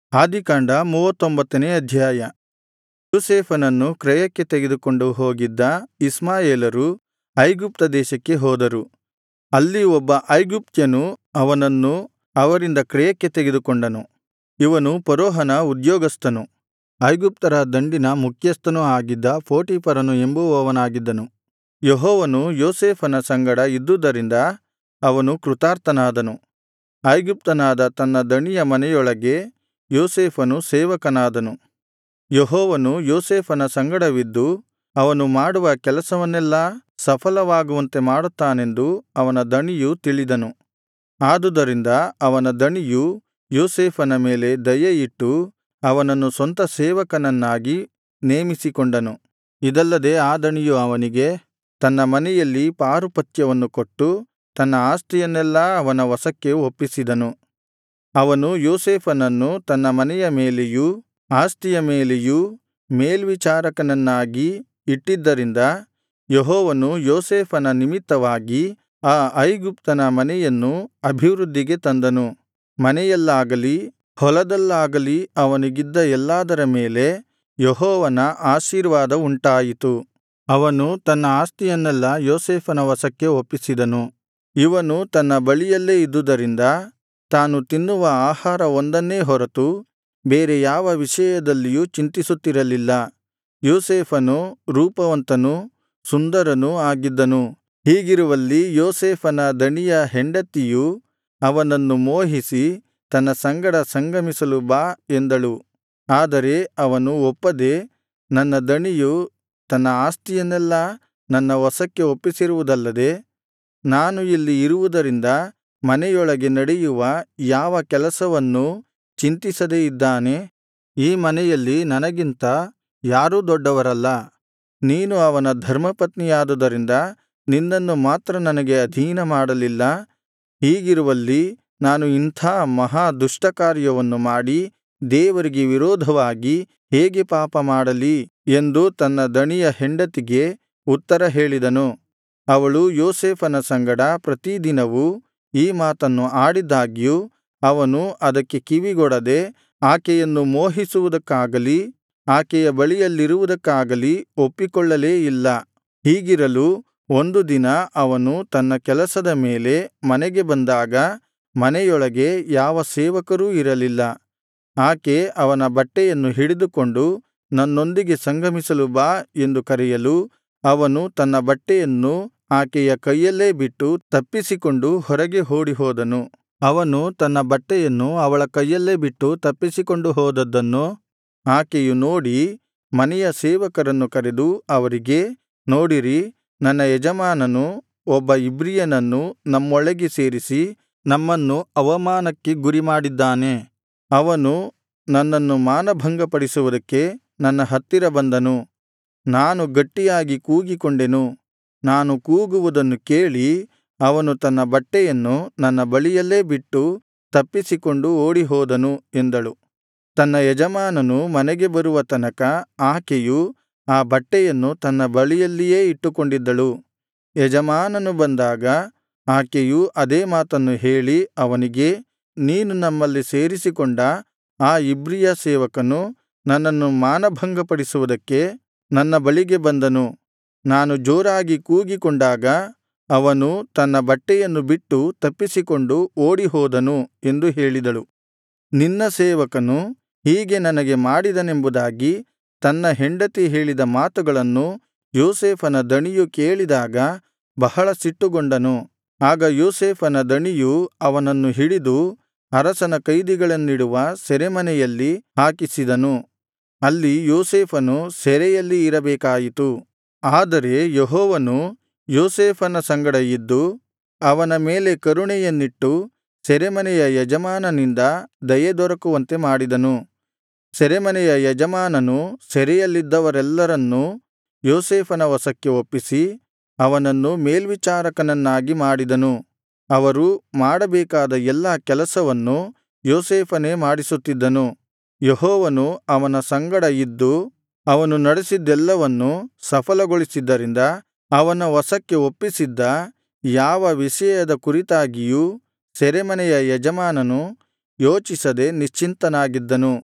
ಆದಿಕಾಂಡ ಮೂವತ್ತೊಂಬತ್ತನೇ ಅಧ್ಯಾಯ ಯೋಸೇಫನನ್ನು ಕ್ರಯಕ್ಕೆ ತೆಗೆದುಕೊಂಡು ಹೋಗಿದ್ದ ಇಷ್ಮಾಯೇಲರು ಐಗುಪ್ತ ದೇಶಕ್ಕೆ ಹೋದರು ಅಲ್ಲಿ ಒಬ್ಬ ಐಗುಪ್ತ್ಯನು ಅವನನ್ನು ಅವರಿಂದ ಕ್ರಯಕ್ಕೆ ತೆಗೆದುಕೊಂಡನು ಇವನು ಫರೋಹನ ಉದ್ಯೋಗಸ್ಥನು ಐಗುಪ್ತರ ದಂಡಿನ ಮುಖ್ಯಸ್ಥನೂ ಆಗಿದ್ದ ಪೋಟೀಫರನು ಎಂಬುವವನಾಗಿದ್ದನು ಯೆಹೋವನು ಯೋಸೇಫನ ಸಂಗಡ ಇದ್ದುದರಿಂದ ಅವನು ಕೃತಾರ್ಥನಾದನು ಐಗುಪ್ತನಾದ ತನ್ನ ದಣಿಯ ಮನೆಯೊಳಗೆ ಯೋಸೇಫನು ಸೇವಕನಾದನು ಯೆಹೋವನು ಯೋಸೇಫನ ಸಂಗಡವಿದ್ದು ಅವನು ಮಾಡುವ ಕೆಲಸವನ್ನೆಲ್ಲಾ ಸಫಲವಾಗುವಂತೆ ಮಾಡುತ್ತಾನೆಂದು ಅವನ ದಣಿಯು ತಿಳಿದನು ಆದುದರಿಂದ ಅವನ ದಣಿಯು ಯೋಸೇಫನ ಮೇಲೆ ದಯೆಯಿಟ್ಟು ಅವನನ್ನು ಸ್ವಂತ ಸೇವಕನನ್ನಾಗಿ ನೇಮಿಸಿಕೊಂಡನು ಇದಲ್ಲದೆ ಆ ದಣಿಯು ಅವನಿಗೆ ತನ್ನ ಮನೆಯಲ್ಲಿ ಪಾರುಪತ್ಯವನ್ನು ಕೊಟ್ಟು ತನ್ನ ಆಸ್ತಿಯನ್ನೆಲ್ಲಾ ಅವನ ವಶಕ್ಕೆ ಒಪ್ಪಿಸಿದನು ಅವನು ಯೋಸೇಫನನ್ನು ತನ್ನ ಮನೆಯ ಮೇಲೆಯೂ ಆಸ್ತಿಯ ಮೇಲೆಯೂ ಮೇಲ್ವಿಚಾರಕನನ್ನಾಗಿ ಇಟ್ಟಿದ್ದರಿಂದ ಯೆಹೋವನು ಯೋಸೇಫನ ನಿಮಿತ್ತವಾಗಿ ಆ ಐಗುಪ್ತನ ಮನೆಯನ್ನು ಅಭಿವೃದ್ಧಿಗೆ ತಂದನು ಮನೆಯಲ್ಲಾಗಲಿ ಹೊಲದಲ್ಲಾಗಲಿ ಅವನಿಗಿದ್ದ ಎಲ್ಲಾದರ ಮೇಲೆ ಯೆಹೋವನ ಆಶೀರ್ವಾದ ಉಂಟಾಯಿತು ಅವನು ತನ್ನ ಆಸ್ತಿಯನ್ನೆಲ್ಲಾ ಯೋಸೇಫನ ವಶಕ್ಕೆ ಒಪ್ಪಿಸಿದನು ಇವನು ತನ್ನ ಬಳಿಯಲ್ಲೇ ಇದ್ದುದರಿಂದ ತಾನು ತಿನ್ನುವ ಆಹಾರ ಒಂದನ್ನೇ ಹೊರತು ಬೇರೆ ಯಾವ ವಿಷಯದಲ್ಲಿಯೂ ಚಿಂತಿಸುತ್ತಿರಲಿಲ್ಲ ಯೋಸೇಫನು ರೂಪವಂತನೂ ಸುಂದರನೂ ಆಗಿದ್ದನು ಹೀಗಿರುವಲ್ಲಿ ಯೋಸೇಫನ ದಣಿಯ ಹೆಂಡತಿಯು ಅವನನ್ನು ಮೋಹಿಸಿ ತನ್ನ ಸಂಗಡ ಸಂಗಮಿಸಲು ಬಾ ಎಂದಳು ಆದರೆ ಅವನು ಒಪ್ಪದೆ ನನ್ನ ದಣಿಯು ತನ್ನ ಆಸ್ತಿಯನ್ನೆಲ್ಲಾ ನನ್ನ ವಶಕ್ಕೆ ಒಪ್ಪಿಸಿರುವುದಲ್ಲದೆ ನಾನು ಇಲ್ಲಿ ಇರುವುದರಿಂದ ಮನೆಯೊಳಗೆ ನಡೆಯುವ ಯಾವ ಕೆಲಸವನ್ನೂ ಚಿಂತಿಸದೆ ಇದ್ದಾನೆ ಈ ಮನೆಯಲ್ಲಿ ನನಗಿಂತ ಯಾರೂ ದೊಡ್ಡವರಲ್ಲ ನೀನು ಅವನ ಧರ್ಮಪತ್ನಿಯಾದುದರಿಂದ ನಿನ್ನನ್ನು ಮಾತ್ರ ನನಗೆ ಅಧೀನ ಮಾಡಲಿಲ್ಲ ಹೀಗಿರುವಲ್ಲಿ ನಾನು ಇಂಥಾ ಮಹಾ ದುಷ್ಟಕಾರ್ಯವನ್ನು ಮಾಡಿ ದೇವರಿಗೆ ವಿರೋಧವಾಗಿ ಹೇಗೆ ಪಾಪ ಮಾಡಲಿ ಎಂದು ತನ್ನ ದಣಿಯ ಹೆಂಡತಿಗೆ ಉತ್ತರ ಹೇಳಿದನು ಅವಳು ಯೋಸೇಫನ ಸಂಗಡ ಪ್ರತಿದಿನವೂ ಈ ಮಾತನ್ನು ಆಡಿದ್ದಾಗ್ಯೂ ಅವನು ಅದಕ್ಕೆ ಕಿವಿಗೊಡದೆ ಆಕೆಯನ್ನು ಮೋಹಿಸುವುದಕ್ಕಾಗಲಿ ಆಕೆಯ ಬಳಿಯಲ್ಲಿರುವುದಕ್ಕಾಗಲಿ ಒಪ್ಪಿಕೊಳ್ಳಲೇ ಇಲ್ಲ ಹೀಗಿರಲು ಒಂದು ದಿನ ಅವನು ತನ್ನ ಕೆಲಸದ ಮೇಲೆ ಮನೆಗೆ ಬಂದಾಗ ಮನೆಯೊಳಗೆ ಯಾವ ಸೇವಕರೂ ಇರಲಿಲ್ಲ ಆಕೆ ಅವನ ಬಟ್ಟೆಯನ್ನು ಹಿಡಿದುಕೊಂಡು ನನ್ನೊಂದಿಗೆ ಸಂಗಮಿಸಲು ಬಾ ಎಂದು ಕರೆಯಲು ಅವನು ತನ್ನ ಬಟ್ಟೆಯನ್ನು ಆಕೆಯ ಕೈಯಲ್ಲೇ ಬಿಟ್ಟು ತಪ್ಪಿಸಿಕೊಂಡು ಹೊರಗೆ ಓಡಿಹೋದನು ಅವನು ತನ್ನ ಬಟ್ಟೆಯನ್ನು ಅವಳ ಕೈಯಲ್ಲೇ ಬಿಟ್ಟು ತಪ್ಪಿಸಿಕೊಂಡು ಹೋದದ್ದನ್ನು ಆಕೆಯು ನೋಡಿ ಮನೆಯ ಸೇವಕರನ್ನು ಕರೆದು ಅವರಿಗೆ ನೋಡಿರಿ ನನ್ನ ಯಜಮಾನನು ಒಬ್ಬ ಇಬ್ರಿಯನನ್ನು ನಮ್ಮೊಳಗೆ ಸೇರಿಸಿ ನಮ್ಮನ್ನು ಅವಮಾನಕ್ಕೆ ಗುರಿಮಾಡಿದ್ದಾನೆ ಅವನು ನನ್ನನ್ನು ಮಾನಭಂಗಪಡಿಸುವುದಕ್ಕೆ ನನ್ನ ಹತ್ತಿರ ಬಂದನು ನಾನು ಗಟ್ಟಿಯಾಗಿ ಕೂಗಿಕೊಂಡೆನು ನಾನು ಕೂಗುವುದನ್ನು ಕೇಳಿ ಅವನು ತನ್ನ ಬಟ್ಟೆಯನ್ನು ನನ್ನ ಬಳಿಯಲ್ಲೇ ಬಿಟ್ಟು ತಪ್ಪಿಸಿಕೊಂಡು ಓಡಿಹೋದನು ಎಂದಳು ತನ್ನ ಯಜಮಾನನು ಮನೆಗೆ ಬರುವ ತನಕ ಆಕೆಯು ಆ ಬಟ್ಟೆಯನ್ನು ತನ್ನ ಬಳಿಯಲ್ಲಿಯೇ ಇಟ್ಟುಕೊಂಡಿದ್ದಳು ಯಜಮಾನನು ಬಂದಾಗ ಆಕೆಯು ಅದೇ ಮಾತನ್ನು ಹೇಳಿ ಅವನಿಗೆ ನೀನು ನಮ್ಮಲ್ಲಿ ಸೇರಿಸಿಕೊಂಡ ಆ ಇಬ್ರಿಯ ಸೇವಕನು ನನ್ನನ್ನು ಮಾನಭಂಗಪಡಿಸುವುದಕ್ಕೆ ನನ್ನ ಬಳಿಗೆ ಬಂದನು ನಾನು ಜೋರಾಗಿ ಕೂಗಿಕೊಂಡಾಗ ಅವನು ತನ್ನ ಬಟ್ಟೆಯನ್ನು ಬಿಟ್ಟು ತಪ್ಪಿಸಿಕೊಂಡು ಓಡಿಹೋದನು ಎಂದು ಹೇಳಿದಳು ನಿನ್ನ ಸೇವಕನು ಹೀಗೆ ನನಗೆ ಮಾಡಿದನೆಂಬುದಾಗಿ ತನ್ನ ಹೆಂಡತಿ ಹೇಳಿದ ಮಾತುಗಳನ್ನು ಯೋಸೇಫನ ದಣಿಯು ಕೇಳಿದಾಗ ಬಹಳ ಸಿಟ್ಟುಗೊಂಡನು ಆಗ ಯೋಸೇಫನ ದಣಿಯು ಅವನನ್ನು ಹಿಡಿದು ಅರಸನ ಕೈದಿಗಳನ್ನಿಡುವ ಸೆರೆಮನೆಯಲ್ಲಿ ಹಾಕಿಸಿದನು ಅಲ್ಲಿ ಯೋಸೇಫನು ಸೆರೆಯಲ್ಲಿ ಇರಬೇಕಾಯಿತು ಆದರೆ ಯೆಹೋವನು ಯೋಸೇಫನ ಸಂಗಡ ಇದ್ದು ಅವನ ಮೇಲೆ ಕರುಣೆಯನ್ನಿಟ್ಟು ಸೆರೆಮನೆಯ ಯಜಮಾನನಿಂದ ದಯೆ ದೊರಕುವಂತೆ ಮಾಡಿದನು ಸೆರೆಮನೆಯ ಯಜಮಾನನು ಸೆರೆಯಲ್ಲಿದ್ದವರೆಲ್ಲರನ್ನೂ ಯೋಸೇಫನ ವಶಕ್ಕೆ ಒಪ್ಪಿಸಿ ಅವನನ್ನು ಮೇಲ್ವಿಚಾರಕನನ್ನಾಗಿ ಮಾಡಿದನು ಅವರು ಮಾಡಬೇಕಾದ ಎಲ್ಲಾ ಕೆಲಸವನ್ನು ಯೋಸೇಫನೇ ಮಾಡಿಸುತ್ತಿದ್ದನು ಯೆಹೋವನು ಅವನ ಸಂಗಡ ಇದ್ದು ಅವನು ನಡೆಸಿದ್ದೆಲ್ಲವನ್ನು ಸಫಲಗೊಳಿಸಿದ್ದರಿಂದ ಅವನ ವಶಕ್ಕೆ ಒಪ್ಪಿಸಿದ್ದ ಯಾವ ವಿಷಯದ ಕುರಿತಾಗಿಯೂ ಸೆರೆಮನೆಯ ಯಜಮಾನನು ಯೋಚಿಸದೆ ನಿಶ್ಚಿಂತನಾಗಿದ್ದನು